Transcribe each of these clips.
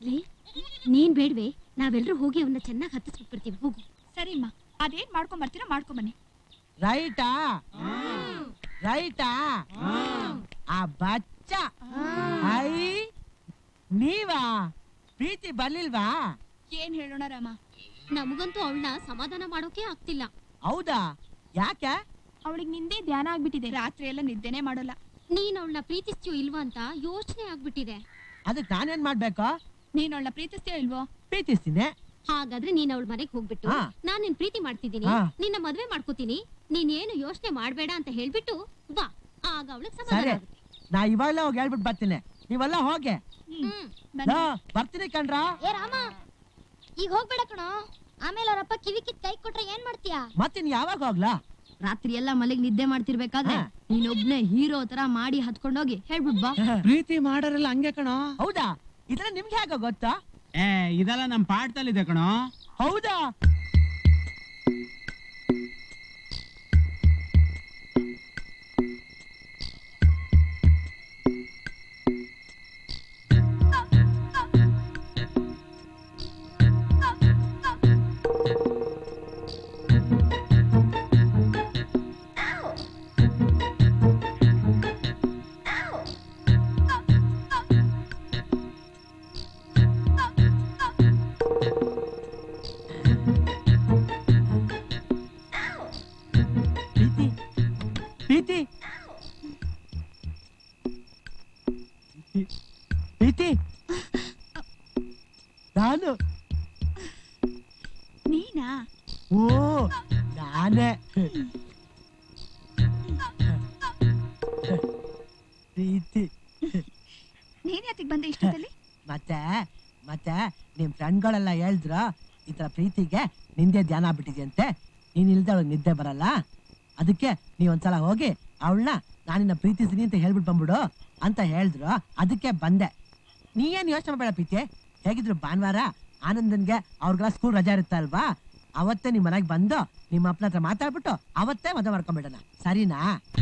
ಲೇ ನೀನ್ ಬೇಡ್ವೆ ನಾವೆಲ್ಲರೂ ಹೋಗಿ ಅವನ್ನ ಚೆನ್ನಾಗಿ ಹತ್ತಿಸ್ಬಿಟ್ಬಿಡ್ತೀವಿ ಹೋಗು ಸರಿಮ್ಮ ಅದೇನ್ ಮಾಡ್ಕೊಂಡ್ ಬರ್ತೀರಾ ಮಾಡ್ಕೊಂಡ್ ಬನ್ನಿ ರೈಟಾ ರೈಟಾ ಆ ಬಚ್ಚ ಐ ನೀವಾ ಪ್ರೀತಿ ಬರ್ಲಿಲ್ವಾ ಏನ್ ಹೇಳೋಣ ರಾಮ ನಮಗಂತೂ ಅವಳನ್ನ ಸಮಾಧಾನ ಮಾಡೋಕೆ ಆಗ್ತಿಲ್ಲ ಹೌದಾ ಯಾಕೆ ಅವಳಿಗೆ ನಿಂದೆ ಧ್ಯಾನ ಆಗ್ಬಿಟ್ಟಿದೆ ರಾತ್ರಿ ಎಲ್ಲ ನಿದ್ದೆನೆ ಮಾಡೋಲ್ಲ ನೀನ್ ಅವಳನ್ನ ಪ್ರೀತಿಸ್ತೀಯೋ ಇಲ್ವಾ ಅಂತ ಯೋಚನೆ ಆಗ್ಬಿಟ್ಟಿದೆ ಅದಕ್ಕೆ ನಾನೇನ್ ಮಾಡ್ಬೇಕು ನೀನ್ ಅವಳನ್ನ ಪ್ರೀತಿಸ್ತೀಯ ಇಲ್ವೋ ಪ್ರೀತಿಸ್ತೀನಿ ಹಾಗಾದ್ರೆ ನೀನ್ ಅವಳ ಮನೆಗ್ ಹೋಗ್ಬಿಟ್ಟು ಹಾ. ನಾನ್ ನಿನ್ ಪ್ರೀತಿ ಮಾಡ್ತಿದ್ದೀನಿ ಹಾ. ನಿನ್ನ ಮದ್ವೆ ಮಾಡ್ಕೋತೀನಿ ನೀನ್ ಏನು ಯೋಚನೆ ಮಾಡ್ಬೇಡ ಅಂತ ಹೇಳ್ಬಿಟ್ಟು ಬಾ ಆಗ ಅವಳಿಗೆ ಸರಿ ಸಮಾಧಾನ ಆಗುತ್ತೆ ನಾ ಇವಾಗಲೇ ಹೋಗಿ ಹೇಳ್ಬಿಟ್ಟು ಬರ್ತೀನಿ ನೀವೆಲ್ಲ ಹೋಗೆ ಹ್ಮ್ ಬನ್ನಿ ಲೋ, ಬರ್ತೀನಿ ಕಣ್ರ ಏ ರಾಮ ಈಗ ಹೋಗ್ಬೇಡ ಕಣೋ ಆಮೇಲೆ ಅವ್ರಪ್ಪ ಕಿವಿ ಕಿತ್ ಕೈ ಕೊಟ್ರೆ ಏನ್ ಮಾಡ್ತೀಯಾ ಮತ್ತಿನ್ ಯಾವಾಗ ಹೋಗ್ಲಾ ರಾತ್ರಿ ಎಲ್ಲ ಮಲೆಗ್ ನಿದ್ದೆ ಮಾಡ್ತಿರ್ಬೇಕಾದ್ರೆ ಹಾ. ನೀನೊಬ್ನೇ ಹೀರೋ ತರ ಮಾಡಿ ಹತ್ಕೊಂಡೋಗಿ ಹೇಳ್ಬಿಟ್ ಬಾ ಪ್ರೀತಿ ಮಾಡೋರೆಲ್ಲ ಹಂಗೆ ಕಣೋ ಹೌದಾ ಇದ್ರ ನಿಮ್ಗೆ ಹೇಗ ಗೊತ್ತಾ ಏ ಇದೆಲ್ಲ ನಮ್ ಪಾಠದಲ್ಲಿದೆ ಕಣೋ ಹೌದಾ ಪ್ರೀತಿ ಪ್ರೀತಿ ಪ್ರೀತಿ ನಾನು ನೀನಾ ಓ ನಾನೇ ಪ್ರೀತಿ ನೀನ್ ಯಾತಿಗ್ ಬಂದೆ ಇಷ್ಟದಲ್ಲಿ ಮತ್ತೆ ಮತ್ತೆ ನಿಮ್ ಫ್ರೆಂಡ್ಗಳೆಲ್ಲ ಹೇಳಿದ್ರ ಈ ತರ ಪ್ರೀತಿಗೆ ನಿಂದೆ ಧ್ಯಾನ ಆಗ್ಬಿಟ್ಟಿದ್ಯಂತೆ ನೀನ್ ಇಲ್ದೆ ಅವಳಿಗೆ ನಿದ್ದೆ ಬರಲ್ಲ ಅದಕ್ಕೆ ನೀವ್ ಒಂದ್ಸಲ ಹೋಗಿ ಅವಳನ್ನ ನಾನಿನ್ನ ಪ್ರೀತಿಸ್ತೀನಿ ಅಂತ ಹೇಳ್ಬಿಟ್ಟು ಬಂದ್ಬಿಡು ಅಂತ ಹೇಳಿದ್ರು ಅದಕ್ಕೆ ಬಂದೆ ನೀ ಏನ್ ಯೋಚನೆ ಮಾಡಬೇಡ ಪ್ರೀತಿ ಹೇಗಿದ್ರು ಭಾನುವಾರ ಆನಂದನ್ಗೆ ಅವ್ರಿಗೆಲ್ಲ ಸ್ಕೂಲ್ ರಜಾ ಇರುತ್ತ ಅಲ್ವಾ ಅವತ್ತೇ ನಿಮ್ ಮನೆಗೆ ಬಂದು ನಿಮ್ಮ ಅಪ್ಪನ ಹತ್ರ ಮಾತಾಡ್ಬಿಟ್ಟು ಅವತ್ತೇ ಮದುವೆ ಮಾಡ್ಕೊಂಡ್ಬಿಡೋಣ ಸರಿನಾ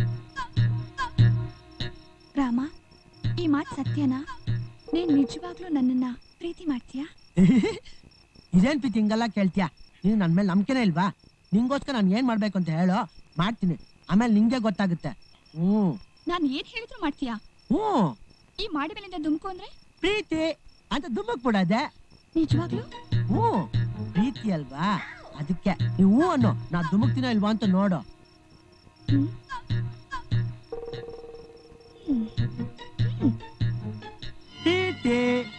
ರಾಮ ಈ ಮಾತ್ ಸತ್ಯನಾ ನೀನ್ ನಿಜವಾಗ್ಲೂ ನನ್ನನ್ನ ಪ್ರೀತಿ ಮಾಡ್ತೀಯಾ ಇದೇನ್ ಪ್ರೀತಿ ಹಿಂಗೆಲ್ಲ ಕೇಳ್ತೀಯ ನೀನು ನನ್ನ ಮೇಲೆ ನಂಬಿಕೆನೇ ಇಲ್ವಾ ನಿಂಗೋಸ್ಕರ ನಾನು ಏನ್ ಮಾಡ್ಬೇಕು ಅಂತ ಹೇಳು ಮಾಡ್ತೀನಿ ಆಮೇಲೆ ನಿಂಗೆ ಗೊತ್ತಾಗುತ್ತೆ ಹ್ಮ್ ನಾನ್ ಏನ್ ಹೇಳಿದ್ರು ಮಾಡ್ತೀಯಾ ಹ್ಮ್ ಈ ಮಾಡಿ ಮೇಲಿಂದ ದುಮ್ಕು ಅಂದ್ರೆ ಪ್ರೀತಿ ಅಂತ ದುಮ್ಮಕ್ ಬಿಡದೆ ನಿಜವಾಗ್ಲೂ ಹ್ಮ್ ಪ್ರೀತಿ ಅಲ್ವಾ ಅದಕ್ಕೆ ನೀವು ಹ್ಞೂ ಅನ್ನೋ ನಾ ದುಮುಕ್ತೀನೋ ಇಲ್ವಾ ಅಂತ ನೋಡು ಪ್ರೀತಿ